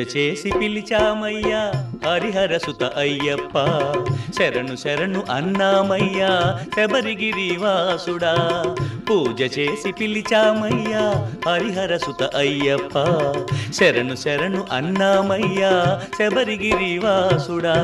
చేసి పిలిచామయ్యా హరిహరసుత అయ్యప్ప శరణు శరణు అన్నామయ్యా శబరిగిరి వాసుడా పూజ చేసి పిలిచామయ్యా హరిహరసుత అయ్యప్ప శరణు శరణు అన్నామయ్యా శబరిగిరి వాసుడా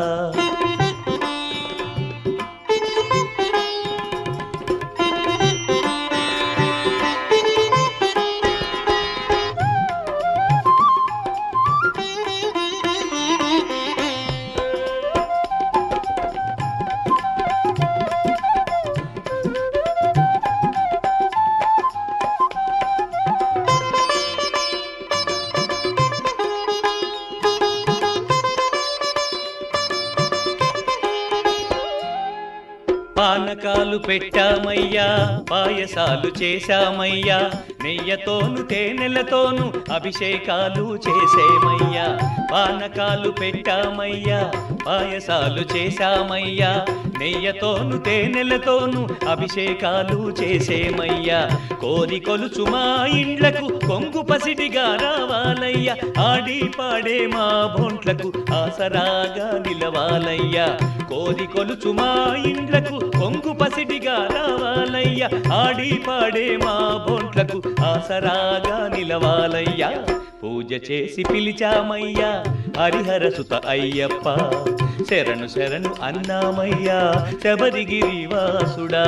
పానకాలు పెట్టామయ్యా పాయసాలు చేశామయ్యా నెయ్యతోను తేనెలతోను అభిషేకాలు చేసేమయ్యా పానకాలు పెట్టామయ్యా పాయసాలు చేశామయ్యా నెయ్యతోను తేనెలతోను అభిషేకాలు చేసేమయ్యా కోరి కొలుచు మా ఇండ్లకు కొంగు పసిడిగా రావాలయ్యా ఆడి పాడే మా బొంట్లకు ఆసరాగా నిలవాలయ్యా కోరి కొలుచు మా ఇండ్లకు కొంగు పసిడిగా రావాలయ్యా ఆడి పాడే మా బొంట్లకు ఆసరాగా నిలవాలయ్యా పూజ చేసి పిలిచామయ్యా హరిహరసుత అయ్యప్ప శరణు శరణు అన్నామయ్యా శబరిగిరి వాసుడా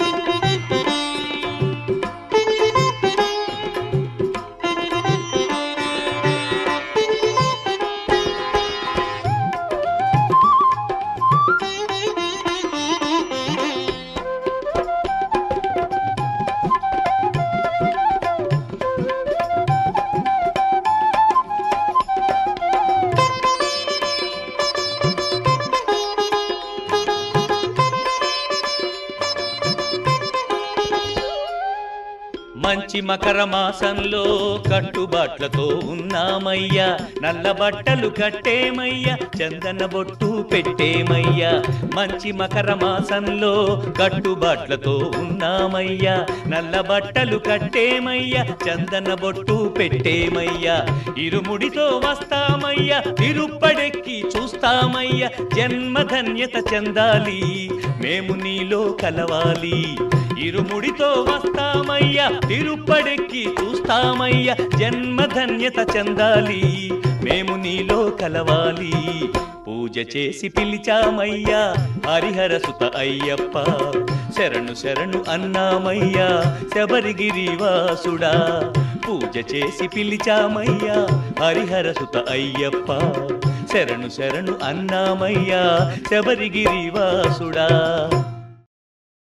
మంచి మకర మాసంలో కట్టుబాట్లతో ఉన్నామయ్యా నల్ల బట్టలు కట్టేమయ్యా చందన బొట్టు పెట్టేమయ్యా మంచి మకర మాసంలో కట్టుబాట్లతో ఉన్నామయ్యా నల్ల బట్టలు కట్టేమయ్యా చందన బొట్టు పెట్టేమయ్యా ఇరుముడితో వస్తామయ్యా తిరుప్పడెక్కి చూస్తామయ్యా జన్మధన్యత చెందాలి మేము నీలో కలవాలి ఇరుముడితో వస్తామయ్యా తిరుప్పడెక్కి చూస్తామయ్యా జన్మధన్యత చెందాలి మేము నీలో కలవాలి పూజ చేసి పిలిచామయ్యా హరిహరసుత అయ్యప్ప శరణు శరణు అన్నామయ్యా శబరిగిరి వాసుడా పూజ చేసి పిలిచామయ్యా హరిహరసుత అయ్యప్ప శరణు శరణు అన్నామయ్యా శబరిగిరి వాసుడా